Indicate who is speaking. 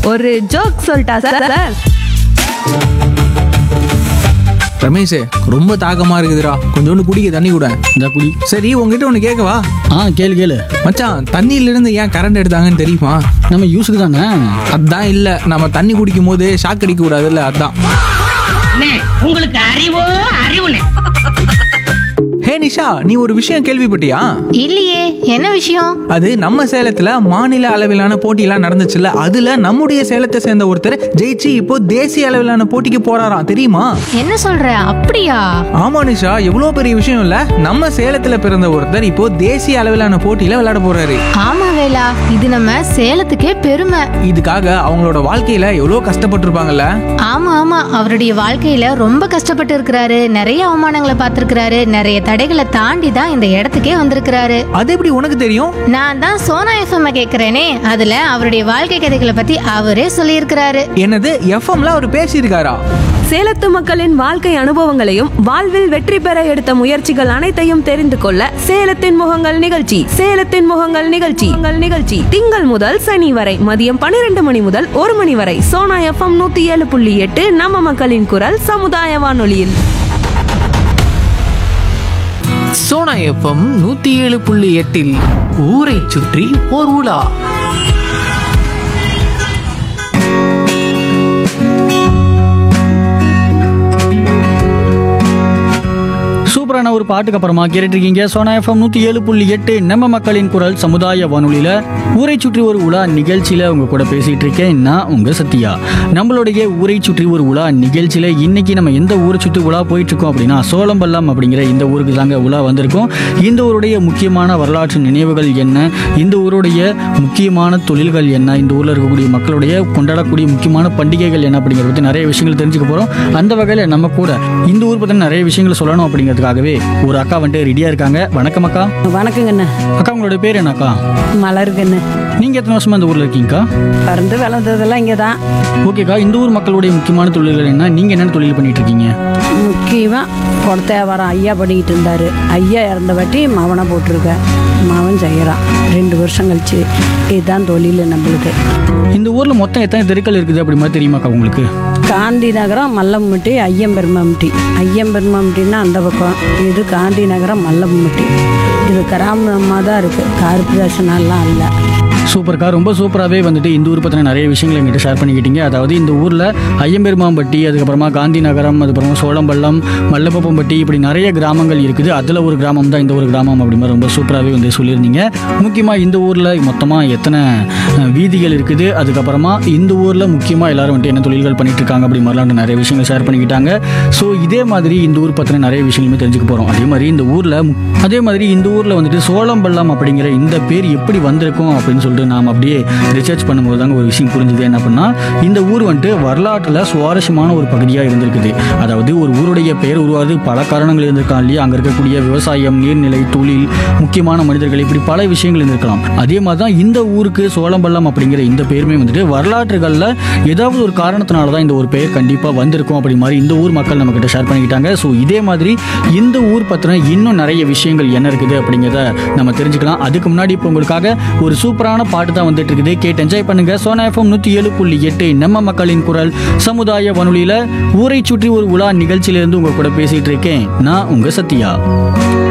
Speaker 1: ஒரு ஜோக் சொல்லிட்டா sir sir
Speaker 2: Ramesh ரொம்ப தாகமா இருக்குதுடா கொஞ்சோண்டு குடிக்க தண்ணி கூட
Speaker 3: இந்த குடி
Speaker 2: சரி உங்ககிட்ட ஒன்று கேட்கவா
Speaker 3: ஆ கேளு கேளு
Speaker 2: மச்சான் தண்ணியில இருந்து ஏன் கரண்ட் எடுத்தாங்கன்னு தெரியுமா
Speaker 3: நம்ம யூஸுக்கு தானே
Speaker 2: அதான் இல்ல நம்ம தண்ணி குடிக்கும் போது ஷாக் அடிக்க கூடாதுல்ல அதான்
Speaker 4: அண்ணே, உங்களுக்கு அறிவோ அறிவுனே
Speaker 2: ஹே நிஷா நீ ஒரு விஷயம் கேள்விப்பட்டியா
Speaker 5: இல்லையே என்ன விஷயம்
Speaker 2: அது நம்ம சேலத்துல மாநில அளவிலான போட்டியெல்லாம் நடந்துச்சுல்ல அதுல நம்முடைய சேலத்தை சேர்ந்த ஒருத்தர் ஜெயிச்சு இப்போ தேசிய அளவிலான போட்டிக்கு போறாராம் தெரியுமா
Speaker 5: என்ன சொல்ற அப்படியா
Speaker 2: ஆமா நிஷா எவ்வளவு பெரிய விஷயம் இல்ல நம்ம சேலத்துல பிறந்த ஒருத்தர் இப்போ தேசிய அளவிலான போட்டியில விளையாட போறாரு
Speaker 5: ஆமா வேலா இது நம்ம சேலத்துக்கே பெருமை
Speaker 2: இதுக்காக அவங்களோட வாழ்க்கையில எவ்வளவு கஷ்டப்பட்டிருப்பாங்கல்ல
Speaker 5: ஆமா ஆமா அவருடைய வாழ்க்கையில ரொம்ப கஷ்டப்பட்டு இருக்கிறாரு நிறைய அவமானங்களை பார்த்திருக்கிறாரு நிறைய தடைகளை தாண்டி தான் இந்த இடத்துக்கே வந்திருக்கிறாரு
Speaker 2: அது எப்படி உனக்கு தெரியும்
Speaker 5: நான் தான் சோனா எஃப்எம் கேக்குறேனே அதுல அவருடைய வாழ்க்கை கதைகளை பத்தி அவரே சொல்லியிருக்கிறாரு
Speaker 2: என்னது எஃப்எம்ல அவர் பேசியிருக்காரா
Speaker 1: சேலத்து மக்களின் வாழ்க்கை அனுபவங்களையும் வாழ்வில் வெற்றி பெற எடுத்த முயற்சிகள் அனைத்தையும் தெரிந்து கொள்ள சேலத்தின் முகங்கள் நிகழ்ச்சி சேலத்தின் முகங்கள் நிகழ்ச்சி உங்கள் நிகழ்ச்சி திங்கள் முதல் சனி வரை மதியம் பன்னிரண்டு மணி முதல் ஒரு மணி வரை சோனா எஃப்எம் நூத்தி ஏழு புள்ளி எட்டு நம்ம மக்களின் குரல் சமுதாய வானொலியில்
Speaker 6: சோனா எஃப்எம் நூத்தி ஏழு புள்ளி எட்டில் ஊரை சுற்றி ஓர் உலா
Speaker 3: சூப்பரான ஒரு பாட்டுக்கு அப்புறமா கேட்டுட்டு இருக்கீங்க சோனா எஃப்எம் நூற்றி ஏழு புள்ளி எட்டு நம்ம மக்களின் குரல் சமுதாய வானொலியில் ஊரை சுற்றி ஒரு உலா நிகழ்ச்சியில் உங்க கூட பேசிட்டு இருக்கேன் நான் உங்க சத்யா நம்மளுடைய ஊரை சுற்றி ஒரு உலா நிகழ்ச்சியில் இன்னைக்கு நம்ம எந்த ஊரை சுற்றி உலா போயிட்டு இருக்கோம் அப்படின்னா சோளம்பள்ளம் அப்படிங்கிற இந்த ஊருக்கு தாங்க உலா வந்திருக்கோம் இந்த ஊருடைய முக்கியமான வரலாற்று நினைவுகள் என்ன இந்த ஊருடைய முக்கியமான தொழில்கள் என்ன இந்த ஊரில் இருக்கக்கூடிய மக்களுடைய கொண்டாடக்கூடிய முக்கியமான பண்டிகைகள் என்ன அப்படிங்கிறத பற்றி நிறைய விஷயங்கள் தெரிஞ்சுக்க போகிறோம் அந்த வகையில் நம்ம கூட இந்த ஊர் பற்றின நிறைய விஷயங்களை சொல்லணும் அப்படிங்கிறதுக்காகவே ஒரு அக்கா வந்துட்டு ரெடியாக இருக்காங்க வணக்கம் அக்கா
Speaker 7: வணக்கங்கண்ணே
Speaker 3: அக்கா உங்களோட பேர் என்னக்கா
Speaker 7: மலருங்கண்ணே
Speaker 3: நீங்கள் எத்தனை வருஷமா இந்த ஊரில் இருக்கீங்கக்கா
Speaker 7: பிறந்து வளர்ந்ததெல்லாம் இங்கே தான்
Speaker 3: ஓகேக்கா இந்த ஊர் மக்களுடைய முக்கியமான தொழில்கள் என்ன நீங்கள் என்னென்ன தொழில் பண்ணிட்டு இருக்கீங்க
Speaker 7: முக்கியமாக குடத்தேவரம் ஐயா பண்ணிக்கிட்டு இருந்தார் ஐயா இறந்த வாட்டி மவனை போட்டிருக்கேன் மவன் செய்கிறான் ரெண்டு வருஷம் கழிச்சு இதுதான் தொழில் நம்மளுக்கு
Speaker 3: இந்த ஊரில் மொத்தம் எத்தனை தெருக்கள் இருக்குது அப்படி மாதிரி தெரியுமாக்கா உங்களுக்கு
Speaker 7: காந்தி நகரம் மல்லம்பட்டி ஐயம்பெருமாம்பட்டி ஐயம்பெருமாம்பட்டின்னா அந்த பக்கம் இது காந்தி நகரம் மல்லம்பட்டி இது கிராமமாக தான் இருக்குது கார்பரேஷனெல்லாம் இல்லை
Speaker 3: சூப்பர்க்கா ரொம்ப சூப்பராகவே வந்துட்டு இந்த ஊர் பற்றின நிறைய விஷயங்கள் எங்கிட்ட ஷேர் பண்ணிக்கிட்டீங்க அதாவது இந்த ஊரில் ஐயம்பெருமாம்பட்டி அதுக்கப்புறமா காந்தி நகரம் அதுக்கப்புறமா சோளம்பள்ளம் மல்லப்பம்பட்டி இப்படி நிறைய கிராமங்கள் இருக்குது அதில் ஒரு கிராமம் தான் இந்த ஒரு கிராமம் அப்படி மாதிரி ரொம்ப சூப்பராகவே வந்து சொல்லியிருந்தீங்க முக்கியமாக இந்த ஊரில் மொத்தமாக எத்தனை அஹ், வீதிகள் இருக்குது அதுக்கப்புறமா இந்த ஊரில் முக்கியமாக எல்லாரும் வந்துட்டு என்ன தொழில்கள் பண்ணிட்டு இருக்காங்க அப்படி மாதிரிலாம் நிறைய விஷயங்கள் ஷேர் பண்ணிக்கிட்டாங்க ஸோ இதே மாதிரி இந்த ஊர் பற்றின நிறைய விஷயங்களுமே தெரிஞ்சுக்க போகிறோம் அதே மாதிரி இந்த ஊரில் அதே மாதிரி இந்த ஊரில் வந்துட்டு சோளம்பள்ளம் அப்படிங்கிற இந்த பேர் எப்படி வந்திருக்கும் அப்படின்னு சொல்லிட்டு நாம் அப்படியே ரிசர்ச் பண்ணும்போது தாங்க ஒரு விஷயம் புரிஞ்சுது என்ன பண்ணா இந்த ஊர் வந்துட்டு வரலாற்றில் சுவாரஸ்யமான ஒரு பகுதியாக இருந்திருக்குது அதாவது ஒரு ஊருடைய பெயர் உருவாது பல காரணங்கள் இருந்திருக்கலாம் இல்லையா அங்கே இருக்கக்கூடிய விவசாயம் நீர்நிலை தொழில் முக்கியமான மனிதர்கள் இப்படி பல விஷயங்கள் இருந்திருக்கலாம் அதே மாதிரி தான் இந்த ஊருக்கு சோளம்பள்ளம் அப்படிங்கிற இந்த பேருமே வந்துட்டு வரலாற்றுகளில் ஏதாவது ஒரு காரணத்தினால தான் இந்த ஒரு பெயர் கண்டிப்பாக வந்திருக்கும் அப்படி மாதிரி இந்த ஊர் மக்கள் நம்மக்கிட்ட ஷேர் பண்ணிக்கிட்டாங்க ஸோ இதே மாதிரி இந்த ஊர் பற்றின இன்னும் நிறைய விஷயங்கள் என்ன இருக்குது அப்படிங்கிறத நம்ம தெரிஞ்சுக்கலாம் அதுக்கு முன்னாடி இப்போ உங்களுக்காக ஒரு சூப்பரான பாட்டு தான் வந்துட்டு இருக்குது கேட்டு என்ஜாய் பண்ணுங்க சோனா எஃப்எம் நூற்றி ஏழு புள்ளி எட்டு நம்ம மக்களின் குரல் சமுதாய வானொலியில் ஊரை சுற்றி ஒரு உலா நிகழ்ச்சியிலேருந்து உங்க கூட பேசிட்டு இருக்கேன் நான் உங்க சத்யா